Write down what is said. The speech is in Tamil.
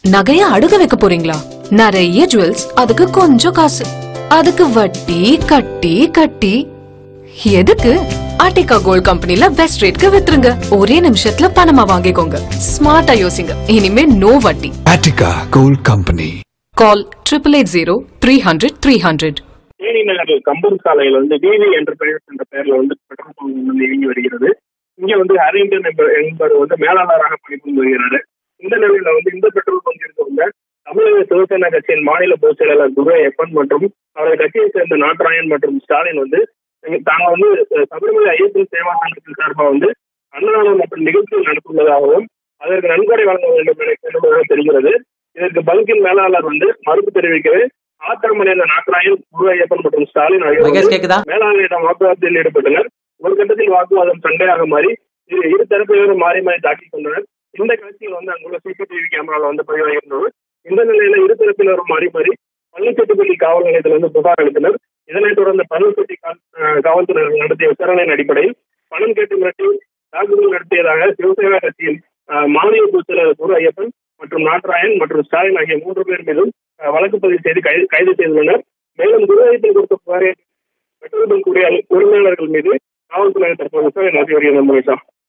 நகைய அடுக்க வைக்க போறீங்களா நிறைய ஜுவல்ஸ் அதுக்கு கொஞ்சம் காசு அதுக்கு வட்டி கட்டி கட்டி எதுக்கு ஆர்டிகா கோல்ட் கம்பெனில பெஸ்ட் ரேட்க்கு வித்துருங்க ஒரே நிமிஷத்துல பணமா வாங்கிக்கோங்க ஸ்மார்ட்டா யோசிங்க இனிமே நோ வட்டி Attica Gold Company. Call triple eight zero three hundred three hundred Theni நகர் கம்பூர் சாலையில் வந்து டிவி என்டர்பிரைஸ் என்ற பெயர்ல வந்து பெட்ரோல் பங்க் வந்து இயங்கி வருகிறது இங்க வந்து ஹரிங்டன் என்ப- என்பவர் வந்து மேலாளராக பணிபுரிந்து வருகிறாரு இந்த நிலையில வந்து இந்த பெட்ரோல் பங்கிற்கு வந்த தமிழக சிவசேனா கட்சியின் மாநில பொதுச் செயலாளர் துரை எப்பன் மற்றும் அவரது கட்சியை சேர்ந்த நாட்ராயன் மற்றும் ஸ்டாலின் வந்து இங்க- தாங்க வந்து அஹ், சபரிமலை ஐயப்பன் சேவா சங்கத்தின் சார்பாக வந்து அன்னதானம் மற்றும் நிகழ்ச்சிகள் நடத்துள்ளதாகவும் அதற்கு நன்கொடை வழங்க வேண்டும் என என்பதாக தெரிகிறது இதற்கு பங்கின் மேலாளர் வந்து மறுப்பு தெரிவிக்கவே ஆத்திரமடைந்த நாட்ராயன் குரு ஐயப்பன் மற்றும் ஸ்டாலின் ஆகியோர் மகேஷ் வந்து கேக்குதா மேலாளரிடம் வாக்குவாதத்தில் ஈடுபட்டனர் ஒரு கட்டத்தில் வாக்குவாதம் சண்டையாக மாறி இரு இரு தரப்பினரும் மாறி மாறி தாக்கிக் கொண்டனர் இந்த காட்சியில் வந்து அங்குள்ள சிசிடிவி கேமரால வந்து பதிவாகியிருந்தது இந்த நிலையில இரு தரப்பினரும் மாறி மாறி பள்ளிச்செட்டிப்பள்ளி காவல் நிலையத்தில் வந்து புகார் அளித்தனர் இதனைத் தொடர்ந்து பள்ளிச்செட்டி கா- அஹ் காவல்துறையினர் நடத்திய விசாரணையின் அடிப்படையில் பணம் கேட்டு மிரட்டி தாக்குதல் நடத்தியதாக சிவசேனா கட்சியின் அஹ், மாநில பொதுச் செயலாளர் குரு ஐயப்பன் மற்றும் நாட்ராயன் மற்றும் ஸ்டாலின் ஆகிய மூன்று பேர் மீதும் அஹ், வழக்கு பதிவு செய்து கைது கைது செய்துள்ளனர் மேலும் குரு ஐயப்பன் கொடுத்த புகாரை பெட்ரோல் பங்க் உடைய உரிமையாளர்கள் மீது காவல்துறையினர் தற்போது விசாரணை நடத்தி வருகிறது முகேஷா